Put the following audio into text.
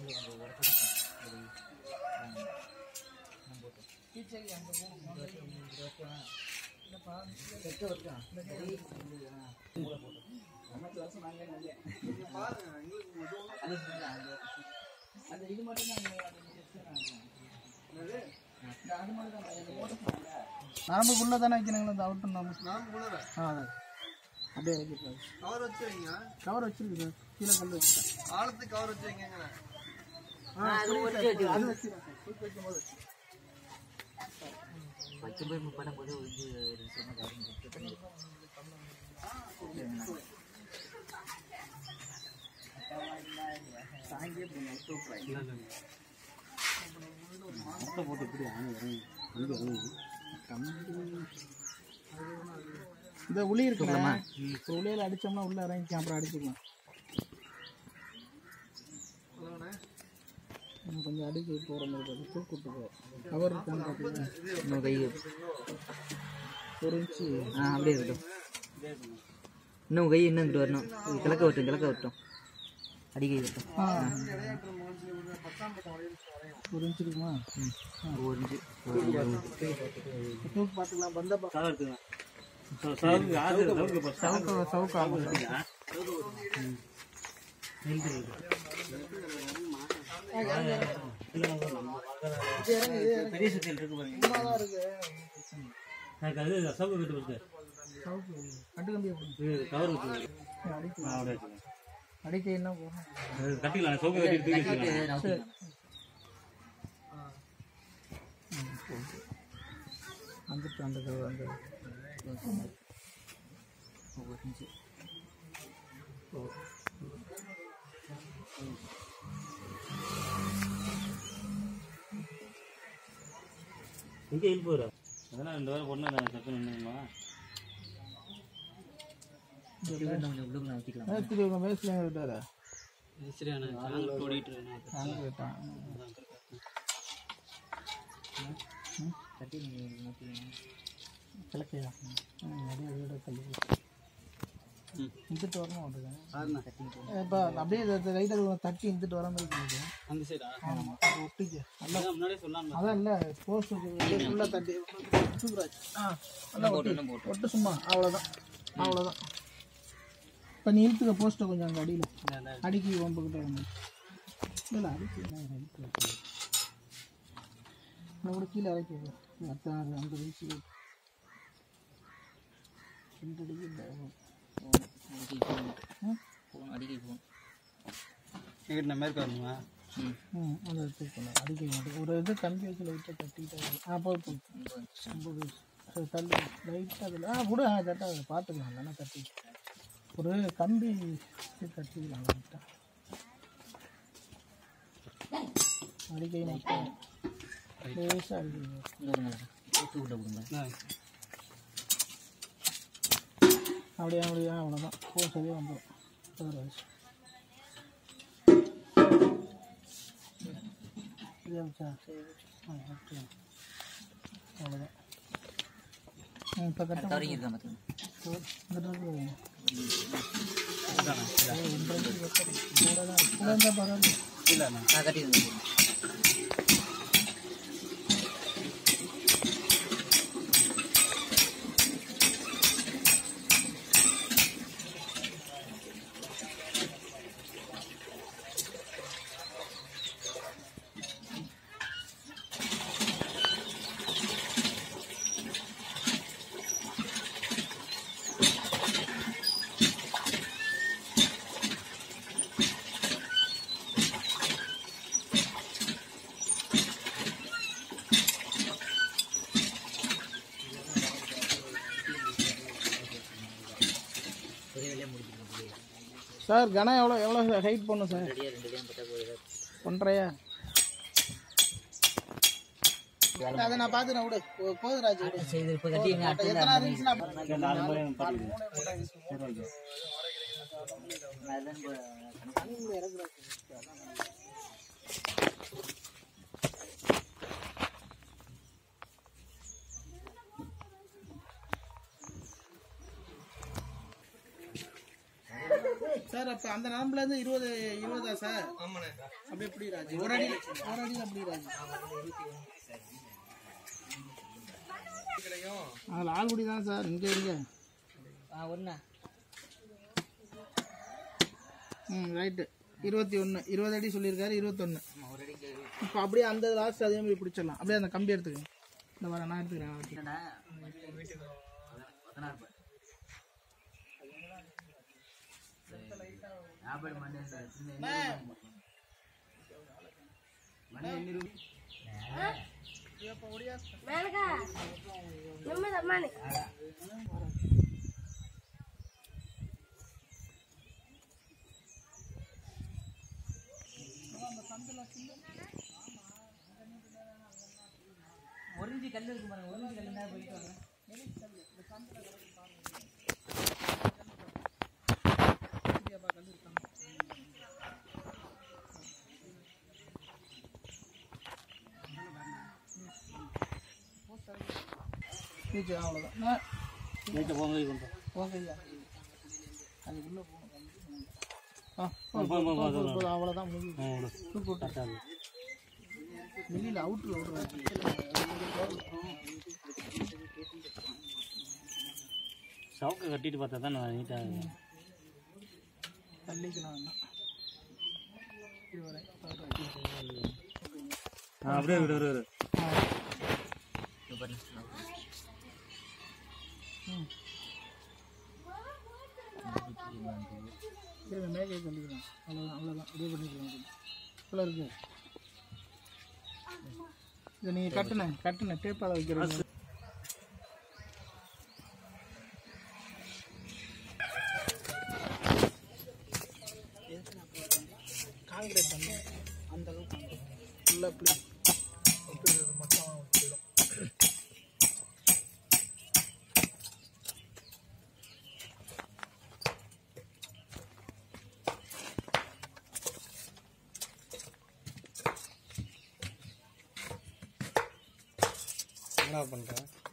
நரம்புக்குள்ளே தானே வைக்கணுங்களா இந்த அவுட்டு நம்ம நான் உணர ஆ அதான். அப்படியே வைக்கிறாரு கவர் வச்சு வைங்க கவர் வச்சிருக்கு சார் கீழே கல் வச்சுட்டேன் ஆழத்துக்கு கவர் வச்சு வைங்க அது வச்சிருக்கேன் சார் தூக்கி வைக்கும்போது வைக்கும்போது மூவ் பண்ணும்போது வந்து ரெண்டு சொன்ன காரணம் பண்ணிருக்கோம் இந்த உளி இருக்குல்ல இப்போ உளியில் அடிச்சோம்னா உள்ள இறங்கி அப்புறம் அடிச்சுக்கலாம் இன்னும் கொஞ்சம் அடிக்க போகிற மாதிரி இருக்கு. தூக்கிட்டு போ கவர் இருக்கான்னு பார்த்தீங்கன்னா இன்னும் கை ஒரு இன்ச்சு ஆ அப்படியே இருக்கட்டும் இன்னும் கை இன்னும் இங்கிட்டு வரணும் இது கிழக்க வரட்டும் கிழக்க வரட்டும் அடிக்கை வரட்டும் ஆ ஒரு இன்ச்சு இருக்குமா ம் ஒரு இன்ச்சு தூக்கு பார்த்துக்கலாம் பந்தப்பா சவுக்கு சவுக்கு சவுக்கு சவுக்கு ஆகும் பெரிய சுத்தியில் இருக்கு பாருங்க சும்மாதான் இருக்கு எனக்கு அது சவுக்கு கட்டு கொடுத்து சவுக்கு கட்டு கம்பியை போடுங்க இது கவர் வச்சு அடிக்க அப்படியே வச்சுக்கோங்க. அடிக்க என்ன போகணும் அது கட்டிக்கலாம் சவுக்கு கட்டி தூக்கி வச்சுக்கலாம் சரி வந்துட்டு அந்த க- அந்த ஒரு இன்ச்சு இங்கே இழுப்பு வரும் அதெல்லாம் ரெண்டு வாரம் பொண்ணு நான் சத்து நின்றுமா உள்ளுக்குள்ள வச்சுக்கலாம் மேஸ்திரி உங்கள் மேஸ்திரி எங்கே விட்டாரா சரியான நாங்கள் ஓடிட்டு அங்கே விட்டான் கட்டி நீங்கள் மாற்றிக்கலாம் கிழக்கையா ம் அப்படியே வீட தள்ளி இந்துட்டு வரணும் வந்துருக்கேன் இப்போ அப்படியே ரைட்டர் தட்டி இந்துட்டு வர மாதிரி பண்ணிக்கோ அந்த சைடா ஆமாம் அது ஒட்டிக்க நல்லா முன்னாடியே சொல்லலாம் அதான் இல்லை போஸ்ட் ஃபுல்லாக தட்டி சூப்பராச்சு ஆ நல்லா ஒட்டி ஒட்டு சும்மா அவ்வளோதான் அவ்வளோதான் இப்போ நீ இழுத்துக்க போஸ்ட்டை கொஞ்சம் அங்கே அடியில் அடிக்கி வம்புக்கிட்ட வந்து இல்லை அடிக்கி நான் கூட கீழே இறக்கி வை. அடுத்த நாள் அந்த வீச்சு ரெண்டு அடிக்கு இல்லை ஃபோன் அடிக்கை ஃபோன் இங்கிட்ட மேற்கு வரணுமா ம் ம் அதை தூக்கணும் அடிக்க மாட்டேன் ஒரு இது கம்பி வச்சு லைட்டாக தட்டிக்கிட்டே ஆ போய் போய் ஐம்பது சரி தள்ளி லைட்டாக அதில் ஆ விடு ஆ தட்டாது பார்த்துக்கலாம் இல்லைன்னா தட்டி ஒரு கம்பி வச்சு தட்டிக்கலாம் லைட்டாக அடிக்கை மட்டும் லேசாக அடிக்கணும் இங்கே வருங்க தூக்கிட்ட கொடுங்க அப்படியே அப்படியே அவ்வளோதான் போ சரியாக வந்துடும் வேறு வயசு இதே வச்சா ஆ ஓகே அவ்வளோதான் ம் இப்போ கட்ட தவறிங்க இருக்கா பார்த்துங்க இந்த இடத்துல வைங்க. ஏய், இந்த இடத்துல வைக்காத. கூட தான் இருக்கு. கூட இருந்தால் பரவாயில்ல நான் கட்டிடுங்க சார் கனம் எவ்வளோ எவ்வளோ ஹைட் பண்ணும் சார் ரெடியாக ரெண்டு டைம் பட்டா போயிடுது ஒன்றரையா அதை நான் பார்த்துக்கிறேன் விடு போ- போதும் ராஜு விடு சரி இப்போ கட்டிங்க அடுத்து எத்தனை இருந்துச்சுன்னா அப்புறம் நாலு முறை பாட்டி அதுதான் இப்போ சார் சார் அப்ப அந்த நரம்புல இருந்து இருபது இருபதா சார் ஆமாண்ணே அப்படி எப்படி ராஜ் ஒரு அடி ஒரு அடி அப்படி ராஜ் கிடைக்கும் அதில் ஆள்குடி தான் சார் இங்கே இங்கே ஆ ஒண்ணா ம் ரைட்டு இருபத்தி ஒன்று இருபது அடி சொல்லியிருக்காரு இருபத்தொன்று ஒரு அடிக்கு இப்போ அப்படியே அந்த லாஸ்ட் அதே மாதிரி பிடிச்சிடலாம் அப்படியே அந்த கம்பி எடுத்துக்கங்க இந்த வர நான் எடுத்துக்கிறேன் நான் எடுத்துக்கிறேன். என்னடா பதினாறு பாரு ஞாபகம் மண்ணு சின்ன மண்ணு எண்ணூறு மேலக்கா நம்ம தம்மானி ஒரிஞ்சு கல் இருக்கு பாருங்க ஒரிஞ்சு கல் தான் போயிட்டு வாங்க சரி அவ்வளோதான் நான் நைட்டு போகும்போது கொண்டு போங்க ஐயா அதுக்குள்ளே போகணும் ஆ போ, போ, போ, போ, போ. அவ்வளோதான் முடிஞ்சு ஆ விடு தூக்கு விட்டேன் கரெக்டாக வெளியில் அவுட்ரு சவுக்கு கட்டிட்டு பார்த்தா தான் நான் நீட்டாக தள்ளிக்கலாம் வேணாம் இது வரை அப்படியே விடு விடு விடு திரும்ப மேலே தள்ளிக்கலாம் அவ்வளோதான் அவ்வளோதான் இதே பண்ணிக்கலாம் இவ்வளோ இருக்கு இதை நீங்கள் கட்டுனேன் கட்டுனேன் டேப்பால் வைக்கிறீங்க காங்கிரீட் பண்ணி அந்த அளவுக்கு ஃபுல்லாக அப்படி அப்படி மட்டும் வச்சிடும் என்ன பண்ணுறேன்